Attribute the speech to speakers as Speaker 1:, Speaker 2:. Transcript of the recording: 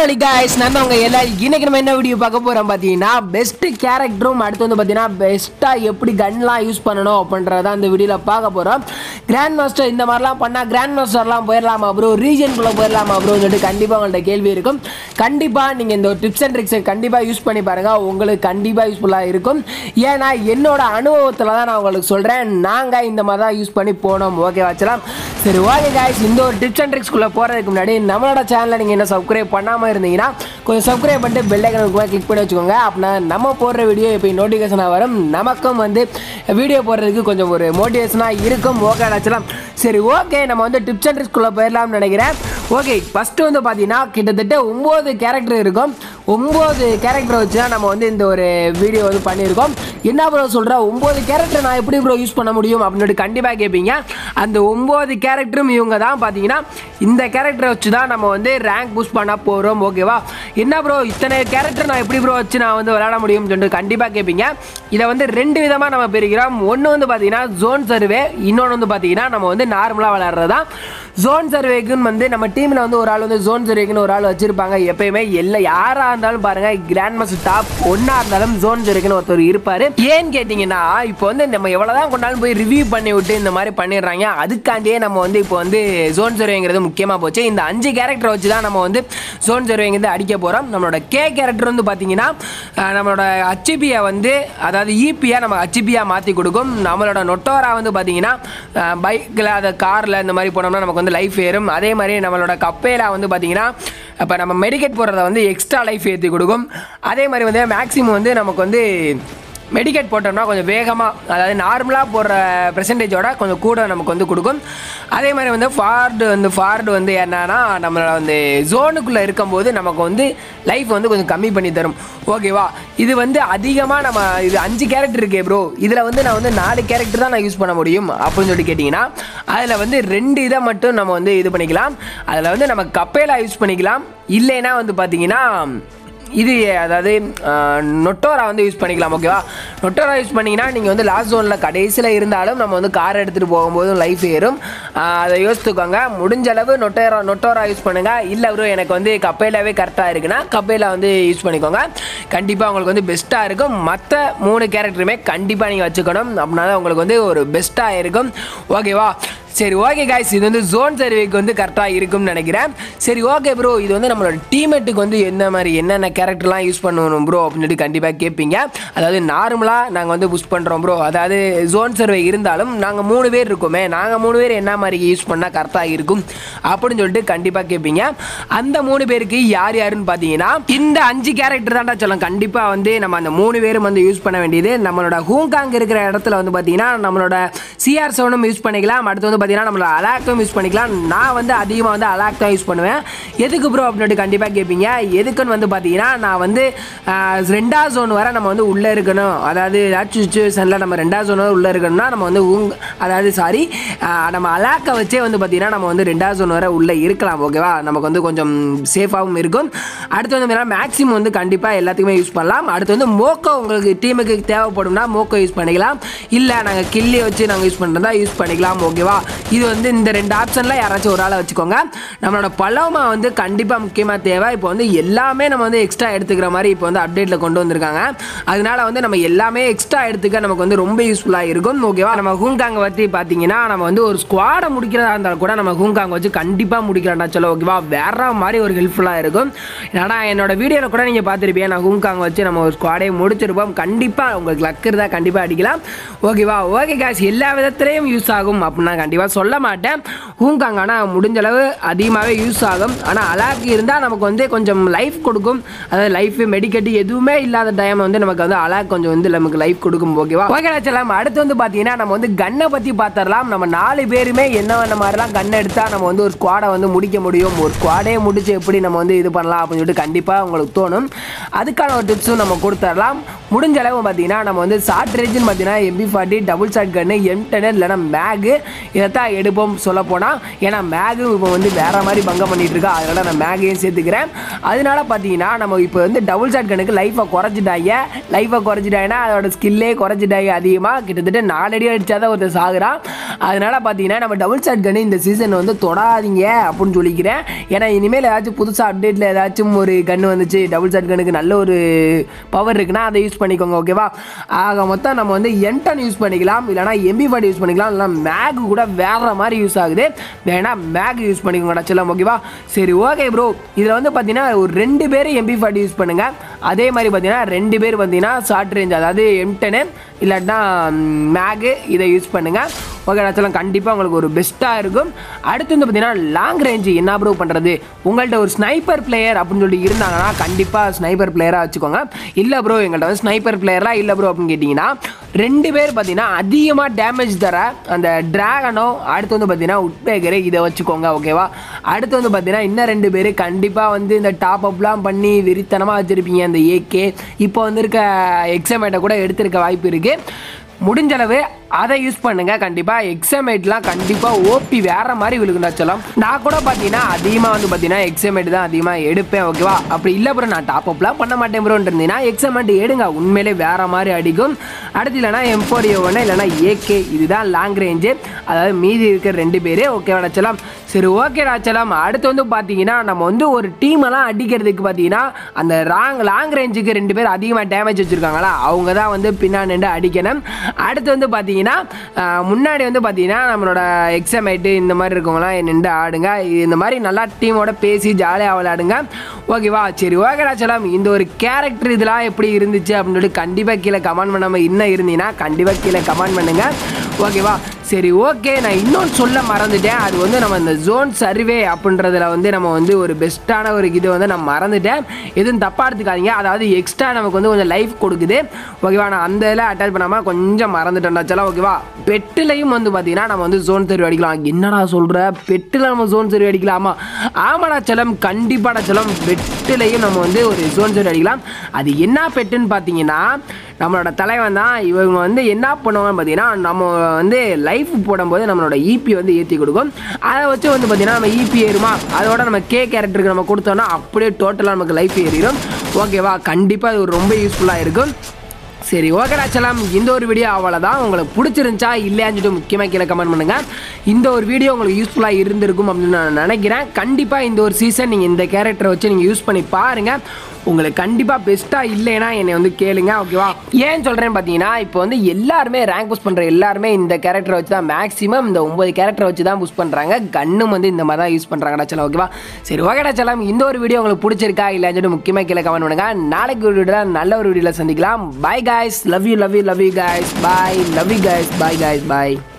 Speaker 1: hello guys நான் தான் உங்க எல்லாரும் இன்னைக்கு நம்ம என்ன வீடியோ பார்க்க போறோம் பார்த்தீங்கன்னா பெஸ்ட் கேரக்டரும் அடுத்து வந்து பார்த்தீங்கன்னா பெஸ்ட்டாக எப்படி கன்லாம் யூஸ் பண்ணணும் அப்படின்றத அந்த வீடியோவில் பார்க்க போகிறோம் கிராண்ட் மாஸ்டர் இந்த மாதிரிலாம் பண்ணால் கிராண்ட் மாஸ்டர்லாம் போயிடலாமா ப்ரோ ரீஜனுக்குள்ளே போயிடலாமா ப்ரோ சொல்லிட்டு கண்டிப்பாக உங்கள்கிட்ட கேள்வி இருக்கும் கண்டிப்பாக நீங்கள் இந்த ஒரு டிப்ஸ் அண்ட் ட்ரிக்ஸை கண்டிப்பாக யூஸ் பண்ணி பாருங்கள் உங்களுக்கு கண்டிப்பாக யூஸ்ஃபுல்லாக இருக்கும் ஏன்னா என்னோட அனுபவத்தில் தான் நான் உங்களுக்கு சொல்கிறேன் நாங்கள் இந்த மாதிரி தான் யூஸ் பண்ணி போனோம் ஓகே வச்சலாம் சரி ஓகே guys இந்த ஒரு டிப்ஸ் அண்ட் ட்ரிக்ஸ்குள்ளே போகிறதுக்கு முன்னாடி நம்மளோட சேனலை நீங்கள் என்ன சப்ஸ்கிரைப் பண்ணாமல் இருந்தீங்கன்னா கொஞ்சம் சப்ஸ்கிரைப் பண்ணிட்டு பெல் ஐக்கனுக்கு கிளிக் பண்ணி வச்சுக்கோங்க அப்படின்னா நம்ம போடுற வீடியோ இப்போ நோட்டிஃபிகேஷனாக வரும் நமக்கும் வந்து வீடியோ போடுறதுக்கு கொஞ்சம் ஒரு மோட்டிவேஷனாக இருக்கும் ஓகே வச்சலாம் சரி ஓகே நம்ம வந்து டிப்ஸ் அண்ட் ட்ரிக்ஸ்குள்ளே போயிடலாம்னு நினைக்கிறேன் ஓகே ஃபஸ்ட்டு வந்து பார்த்தீங்கன்னா கிட்டத்தட்ட ஒம்பது கேரக்டர் இருக்கும் ஒம்பது கேரக்டர் வச்சு தான் நம்ம வந்து இந்த ஒரு வீடியோ வந்து பண்ணியிருக்கோம் என்ன ப்ரோ சொல்கிற ஒம்பது கேரக்டர் நான் எப்படி ப்ரோ யூஸ் பண்ண முடியும் அப்படின்னு கண்டிப்பாக கேட்பீங்க அந்த ஒம்பது கேரக்டரும் இவங்க தான் பார்த்தீங்கன்னா இந்த கேரக்டரை வச்சு தான் நம்ம வந்து ரேங்க் பூஸ்ட் பண்ண போகிறோம் ஓகேவா என்ன ப்ரோ இத்தனை கேரக்டர் நான் எப்படி ப்ரோ வச்சு நான் வந்து விளையாட முடியும்னு சொல்லிட்டு கண்டிப்பாக கேட்பீங்க இதை வந்து ரெண்டு விதமாக நம்ம பிரிக்கிறோம் ஒன்று வந்து பார்த்தீங்கன்னா ஜோன் சர்வே இன்னொன்று வந்து பார்த்தீங்கன்னா நம்ம வந்து நார்மலாக விளையாடுறது தான் ஜோன் சர்வேக்குன்னு வந்து நம்ம டீமில் வந்து ஒரு ஆள் வந்து ஜோன் சர்வேக்குன்னு ஒரு ஆள் வச்சிருப்பாங்க எப்பயுமே எல்லா யாராக இருந்தாலும் பாருங்க கிராண்ட் மாஸ்டர் டாப் ஒன்றா இருந்தாலும் ஜோன் சர்வேக்குன்னு ஒருத்தர் இருப்பார் ஏன்னு கேட்டிங்கன்னா இப்போ வந்து நம்ம எவ்வளோதான் கொண்டாலும் போய் ரிவ்யூ பண்ணி விட்டு இந்த மாதிரி பண்ணிடுறாங்க அதுக்காண்டியே நம்ம வந்து இப்போ வந்து ஜோன் சர்வேங்கிறது முக்கியமாக போச்சு இந்த அஞ்சு கேரக்டர் வச்சு தான் நம்ம வந்து ஜோன் சர்வேங்கிறது அடிக்க போகிறோம் நம்மளோட கே கேரக்டர் வந்து பார்த்தீங்கன்னா அஹ், நம்மளோட ஹச்பியை வந்து அதாவது இபியாக நம்ம ஹச்பியாக மாற்றி கொடுக்கும் நம்மளோட நொட்டோரா வந்து பார்த்தீங்கன்னா பைக்கில் அதை காரில் இந்த மாதிரி போனோம்னா நமக்கு வந்து லைஃப் ஏறும் அதே மாதிரி நம்மளோட கப்பேலா வந்து பார்த்தீங்கன்னா இப்போ நம்ம மெடிக்கெட் போடுறத வந்து எக்ஸ்ட்ரா லைஃப் ஏற்றி கொடுக்கும் அதே மாதிரி வந்து மேக்ஸிமம் வந்து நமக்கு வந்து மெடிக்கெட் போட்டோம்னா கொஞ்சம் வேகமாக அதாவது நார்மலாக போடுற பெர்சன்டேஜோட கொஞ்சம் கூட நமக்கு வந்து கொடுக்கும் அதே மாதிரி வந்து ஃபார்டு வந்து ஃபார்டு வந்து என்னன்னா நம்மளோட வந்து ஜோனுக்குள்ளே இருக்கும்போது நமக்கு வந்து லைஃப் வந்து கொஞ்சம் கம்மி பண்ணி தரும் ஓகேவா இது வந்து அதிகமாக நம்ம இது அஞ்சு கேரக்டர் இருக்கே ப்ரோ இதில் வந்து நான் வந்து நாலு கேரக்டர் தான் நான் யூஸ் பண்ண முடியும் அப்படின்னு சொல்லி கேட்டிங்கன்னா அதில் வந்து ரெண்டு இதை மட்டும் நம்ம வந்து இது பண்ணிக்கலாம் அதில் வந்து நம்ம கப்பேலா யூஸ் பண்ணிக்கலாம் இல்லைன்னா வந்து பார்த்தீங்கன்னா இது அதாவது நொட்டோரா வந்து யூஸ் பண்ணிக்கலாம் ஓகேவா நொட்டோரா யூஸ் பண்ணிங்கன்னா நீங்கள் வந்து லாஸ்ட் ஜோனில் கடைசியில் இருந்தாலும் நம்ம வந்து கார் எடுத்துகிட்டு போகும்போதும் லைஃப் ஏறும் ஆஹ் அதை யோசித்துக்கோங்க முடிஞ்ச அளவு நொட்டோரா நொட்டோரா யூஸ் பண்ணுங்கள் இல்லை ப்ரோ எனக்கு வந்து கப்பையிலாவே கரெக்டாக இருக்குன்னா கப்பையில் வந்து யூஸ் பண்ணிக்கோங்க கண்டிப்பாக உங்களுக்கு வந்து பெஸ்ட்டாக இருக்கும் மற்ற மூணு கேரக்டருமே கண்டிப்பாக நீங்கள் வச்சுக்கணும் அப்படின்னா தான் உங்களுக்கு வந்து ஒரு பெஸ்ட்டாக இருக்கும் ஓகேவா சரி ஓகே காய்ஸ் இது வந்து ஜோன் சர்வேக்கு வந்து கரெக்டாக இருக்கும்னு நினைக்கிறேன் சரி ஓகே ப்ரோ இது வந்து நம்மளோட டீமேட்டுக்கு வந்து என்ன மாதிரி என்னென்ன கேரக்டர்லாம் யூஸ் பண்ணணும் ப்ரோ அப்படின்னு சொல்லி கண்டிப்பாக கேட்பீங்க அதாவது நார்மலாக நாங்கள் வந்து புஷ் பண்ணுறோம் ப்ரோ அதாவது ஜோன் சர்வே இருந்தாலும் நாங்கள் மூணு பேர் இருக்கோமே நாங்கள் மூணு பேர் என்ன மாதிரி யூஸ் பண்ணால் கரெக்டாக இருக்கும் அப்படின்னு சொல்லிட்டு கண்டிப்பாக கேட்பீங்க அந்த மூணு பேருக்கு யார் யாருன்னு பார்த்தீங்கன்னா இந்த அஞ்சு கேரக்டர் தான்டா சொல்லலாம் கண்டிப்பாக வந்து நம்ம அந்த மூணு பேரும் வந்து யூஸ் பண்ண வேண்டியது நம்மளோட ஹூங்காங் இருக்கிற இடத்துல வந்து பார்த்தீங்கன்னா நம்மளோட சிஆர் செவனும் யூஸ் பண்ணிக்கலாம் அடுத்து வந்து பார்த்தீங்கன்னா நம்மளோட அலாக்கும் யூஸ் பண்ணிக்கலாம் நான் வந்து அதிகமாக வந்து அலாக் தான் யூஸ் பண்ணுவேன் எதுக்கு ப்ரோ அப்படின்னு கண்டிப்பாக கேட்பீங்க எதுக்குன்னு வந்து பார்த்தீங்கன்னா நான் வந்து ஆஹ், ரெண்டாவது ஜோன் வரை நம்ம வந்து உள்ளே இருக்கணும் அதாவது ஏதாச்சும் சுச்சுவேஷனில் நம்ம ரெண்டாவது ஜோன் வரை உள்ளே இருக்கணும்னா நம்ம வந்து உங் அதாவது சாரி நம்ம அலாக்கை வச்சே வந்து பார்த்தீங்கன்னா நம்ம வந்து ரெண்டாவது ஜோன் வரை உள்ளே இருக்கலாம் ஓகேவா நமக்கு வந்து கொஞ்சம் சேஃபாகவும் இருக்கும் அடுத்து வந்து மேக்ஸிமம் வந்து கண்டிப்பாக எல்லாத்துக்குமே யூஸ் பண்ணலாம் அடுத்து வந்து மோக்கோ உங்களுக்கு டீமுக்கு தேவைப்படும்னா மோக்கோ யூஸ் பண்ணிக்கலாம் இல்லை நாங்கள் கில்லி வச்சு நாங்கள் யூஸ் பண்ணுறதா யூஸ் பண்ணிக்கலாம் ஓகேவா இது வந்து இந்த ரெண்டு ஆப்ஷனில் யாராச்சும் ஒரு ஆளை வச்சுக்கோங்க நம்மளோட பலோமா வந்து கண்டிப்பாக முக்கியமாக தேவை இப்போ வந்து எல்லாமே நம்ம வந்து எக்ஸ்ட்ரா எடுத்துக்கிற மாதிரி இப்போ வந்து அப்டேட்டில் கொண்டு வந்திருக்காங்க அதனால வந்து நம்ம எல்லாமே எக்ஸ்ட்ரா எடுத்துக்க நமக்கு வந்து ரொம்ப யூஸ்ஃபுல்லாக இருக்கும் ஓகேவா நம்ம ஹூங்காங்க பற்றி பார்த்தீங்கன்னா நம்ம வந்து ஒரு ஸ்குவாடை முடிக்கிறதா இருந்தால் கூட நம்ம ஹூங்காங்க வச்சு கண்டிப்பாக முடிக்கலாம்டா சொல்ல ஓகேவா வேற மாதிரி ஒரு ஹெல்ப்ஃபுல்லாக இருக்கும் ஏன்னா என்னோட வீடியோவில் கூட நீங்கள் பார்த்துருப்பீங்க நான் ஹூங்காங் வச்சு நம்ம ஒரு ஸ்குவாடே முடிச்சிருப்போம் கண்டிப்பாக உங்களுக்கு லக் இருந்தால் கண்டிப்பாக அடிக்கலாம் ஓகேவா ஓகே காஸ் எல்லா விதத்துலேயும் யூஸ் ஆகும் அப்படின்னா கண்டிப்பாக சொல்ல மாட்டேன் ஹூங்காங் ஆனால் முடிஞ்ச அளவு அதிகமாகவே யூஸ் ஆகும் ஆனால் அலாக்கு இருந்தால் நமக்கு வந்து கொஞ்சம் லைஃப் கொடுக்கும் அதாவது லைஃப் மெடிக்கெட் எதுவுமே இல்லாத டைம் வந்து நமக்கு வந்து அலாக் கொஞ்சம் வந்து நமக்கு லைஃப் கொடுக்கும் ஓகேவா ஓகே வச்சலாம் அடுத்து வந்து பார்த்தீங்கன்னா நம்ம வந்து கன்னை பற்றி பார்த்துடலாம் நம்ம நாலு பேருமே என்ன பண்ண மாதிரிலாம் கன் எடுத்தால் நம்ம வந்து ஒரு ஸ்குவாடை வந்து முடிக்க முடியும் ஒரு ஸ்குவாடே முடிச்சு எப்படி நம்ம வந்து இது பண்ணலாம் அப்படின்னு சொல்லிட்டு கண்டிப்பாக உங்களுக்கு தோணும் அதுக்கான ஒரு டிப்ஸும் நம்ம கொடுத்துடலாம் முடிஞ்ச அளவு பார்த்தீங்கன்னா நம்ம வந்து ஷார்ட் ரேஞ்சுன்னு பார்த்தீங்கன்னா MP forty double shotgun M ten இல்லைனா மேகு இதை தான் எடுப்போம் சொல்ல போனால் ஏன்னா மேகும் இப்போ வந்து வேற மாதிரி பங்கம் பண்ணிட்டு இருக்கா அதனால நான் மேகையும் சேர்த்துக்கிறேன் அதனால பார்த்தீங்கன்னா நம்ம இப்போ வந்து டபுள் ஷாட் கணக்கு லைஃபை குறைச்சிட்டாங்க லைஃபை குறைச்சிட்டாங்கன்னா அதோட ஸ்கில்லே குறைச்சிட்டாங்க அதிகமாக கிட்டத்தட்ட நாலடி அடிச்சாதான் ஒருத்தர் சாகுறான் அதனால பார்த்தீங்கன்னா நம்ம டபுள் ஷாட் கன்னு இந்த சீசன் வந்து தொடாதீங்க அப்படின்னு சொல்லிக்கிறேன் ஏன்னா இனிமேல் ஏதாச்சும் புதுசாக அப்டேட்டில் ஏதாச்சும் ஒரு கன்று வந்துச்சு டபுள் ஷாட் கனுக்கு நல்ல ஒரு பவர் இருக்குன்னா அதை யூஸ் பண்ணிக்கோங்க ஓகேவா ஆக மொத்தம் நம்ம வந்து என்டன் யூஸ் பண்ணிக்கலாம் இல்லைனா எம்பி ஃபார்ட்டி யூஸ் பண்ணிக்கலாம் இல்லைனா மேக் கூட வேற மாதிரி யூஸ் ஆகுது வேணா மேக் யூஸ் பண்ணிக்கோங்கடா செல்லம் ஓகேவா சரி ஓகே ப்ரோ இதில் வந்து பார்த்தீங்கன்னா ஒரு ரெண்டு பேர் எம்பி ஃபார்ட்டி யூஸ் பண்ணுங்க அதே மாதிரி பார்த்தீங்கன்னா ரெண்டு பேர் பார்த்தீங்கன்னா ஷார்ட் ரேஞ்ச் அதாவது எம்டனு இல்லாட்டினா மேகு இதை யூஸ் பண்ணுங்கள் ஓகே ஆக்சுவலாக கண்டிப்பாக உங்களுக்கு ஒரு பெஸ்ட்டாக இருக்கும் அடுத்து வந்து பார்த்தீங்கன்னா லாங் ரேஞ்சு என்ன ப்ரூவ் பண்ணுறது உங்கள்கிட்ட ஒரு ஸ்னைப்பர் பிளேயர் அப்படின்னு சொல்லி இருந்தாங்கன்னா கண்டிப்பாக ஸ்னைப்பர் பிளேயராக வச்சுக்கோங்க இல்லை ப்ரோ எங்கள்கிட்ட வந்து ஸ்னைப்பர் பிளேயராக இல்லை ப்ரோ அப்படின்னு கேட்டிங்கன்னா ரெண்டு பேர் பார்த்தீங்கன்னா அதிகமாக டேமேஜ் தர அந்த டிராகனோ அடுத்து வந்து பார்த்தீங்கன்னா உட்பேக்கரு இதை வச்சுக்கோங்க ஓகேவா அடுத்து வந்து பார்த்தீங்கன்னா இன்னும் ரெண்டு பேர் கண்டிப்பாக வந்து இந்த டாப் அப்லாம் பண்ணி வெறித்தனமாக வச்சுருப்பீங்க அந்த ஏகே இப்போ வந்திருக்க எக்ஸாமேட்டை கூட எடுத்திருக்க வாய்ப்பு இருக்குது முடிஞ்ச அளவு அதை யூஸ் பண்ணுங்க கண்டிப்பா எக்ஸாமேட்லாம் கண்டிப்பா ஓபி வேற மாதிரி விழுகுண்டா சொல்லலாம் நான் கூட பார்த்தீங்கன்னா அதிகமாக வந்து பார்த்தீங்கன்னா எக்ஸாமேட் தான் அதிகமாக எடுப்பேன் ஓகேவா அப்படி இல்லை ப்ரோ நான் டாப் அப்லாம் பண்ண மாட்டேன் ப்ரோன்னு இருந்தீங்கன்னா எக்ஸாமேட் எடுங்க உண்மையிலே வேற மாதிரி அடிக்கும் அடுத்து இல்லைனா எம் ஃபோர் ஒன்று இல்லைனா ஏகே இதுதான் லாங் ரேஞ்சு அதாவது மீதி இருக்கிற ரெண்டு பேர் ஓகேவா சொல்லலாம் சரி ஓகே ராச்சலாம் அடுத்து வந்து பார்த்தீங்கன்னா நம்ம வந்து ஒரு டீமெல்லாம் அடிக்கிறதுக்கு பார்த்தீங்கன்னா அந்த ராங் லாங் ரேஞ்சுக்கு ரெண்டு பேர் அதிகமாக டேமேஜ் வச்சுருக்காங்களா அவங்க தான் வந்து பின்னாடி நின்று அடிக்கணும் அடுத்து வந்து பார்த்தீங்கன்னா ஆஹ், முன்னாடி வந்து பார்த்தீங்கன்னா நம்மளோட எக்ஸாமேட்டு இந்த மாதிரி இருக்கவங்களாம் நின்று ஆடுங்க இந்த மாதிரி நல்லா டீமோட பேசி ஜாலியாக விளையாடுங்க ஓகேவா சரி ஓகே ராச்சலாம் இந்த ஒரு கேரக்டர் இதெல்லாம் எப்படி இருந்துச்சு அப்படின்னு சொல்லி கண்டிப்பாக கீழே கமெண்ட் பண்ணாமல் இன்னும் இருந்தீங்கன்னா கண்டிப்பாக கீழே கமெண்ட் பண்ணுங்கள் ஓகேவா சரி ஓகே நான் இன்னொன்று சொல்ல மறந்துட்டேன் அது வந்து நம்ம இந்த ஜோன் சர்வே அப்படின்றதுல வந்து நம்ம வந்து ஒரு பெஸ்ட்டான ஒரு இது வந்து நான் மறந்துட்டேன் எதுவும் தப்பாக எடுத்துக்காதீங்க அதாவது எக்ஸ்ட்ரா நமக்கு வந்து கொஞ்சம் லைஃப் கொடுக்குது ஓகேவா நான் அந்த இதில் அட்டாச் பண்ணாமல் கொஞ்சம் மறந்துட்டேன்டாச்சலாம் ஓகேவா பெட்டுலையும் வந்து பார்த்தீங்கன்னா நம்ம வந்து ஜோன் சர்வே அடிக்கலாம் என்னடா சொல்கிற பெட்டில் நம்ம ஜோன் சர்வே அடிக்கலாமா ஆமாடா செலம் கண்டிப்பாடா செலம் பெட்டுலையும் நம்ம வந்து ஒரு ஜோன் சர்வே அடிக்கலாம் அது என்ன பெட்டுன்னு பார்த்தீங்கன்னா நம்மளோட தலைவன் தான் இவங்க வந்து என்ன பண்ணுவாங்கன்னு பார்த்தீங்கன்னா நம்ம வந்து லைஃப் போடும்போது நம்மளோட இபி வந்து ஏற்றி கொடுக்கும் அதை வச்சு வந்து பார்த்தீங்கன்னா நம்ம இபி ஏறுமா அதோட நம்ம கே கேரக்டருக்கு நம்ம கொடுத்தோம்னா அப்படியே டோட்டலாக நமக்கு லைஃப் ஏறிடும் ஓகேவா கண்டிப்பாக இது ஒரு ரொம்ப யூஸ்ஃபுல்லாக இருக்கும் சரி ஓகேடா சலாம் இந்த ஒரு வீடியோ அவ்வளோதான் உங்களுக்கு பிடிச்சிருந்துச்சா இல்லையான்னு சொல்லிட்டு முக்கியமாக கீழே கமெண்ட் பண்ணுங்க இந்த ஒரு வீடியோ உங்களுக்கு யூஸ்ஃபுல்லாக இருந்திருக்கும் அப்படின்னு நான் நினைக்கிறேன் கண்டிப்பாக இந்த ஒரு சீசன் நீங்கள் இந்த கேரக்டரை வச்சு நீங்கள் யூஸ் பண்ணி பாருங்கள் உங்களுக்கு கண்டிப்பாக பெஸ்ட்டாக இல்லைன்னா என்னை வந்து கேளுங்க ஓகேவா ஏன் சொல்கிறேன்னு பார்த்தீங்கன்னா இப்போ வந்து எல்லாருமே ரேங்க் புஷ் பண்ணுற எல்லாருமே இந்த கேரக்டரை வச்சு தான் மேக்ஸிமம் இந்த ஒன்பது கேரக்டரை வச்சு தான் புஷ் பண்ணுறாங்க கன்னும் வந்து இந்த மாதிரி தான் யூஸ் பண்ணுறாங்கடா சலம் ஓகேவா சரி ஓகேடா சலம் இந்த ஒரு வீடியோ உங்களுக்கு பிடிச்சிருக்கா இல்லைன்னு சொல்லிட்டு முக்கியமாக கீழே கமெண்ட் பண்ணுங்க நாளைக்கு ஒரு வீடியோவில் நல்ல ஒரு வீடியோவில் சந்திக்கலாம் பாய் guys love you love you love you guys bye love you guys bye guys bye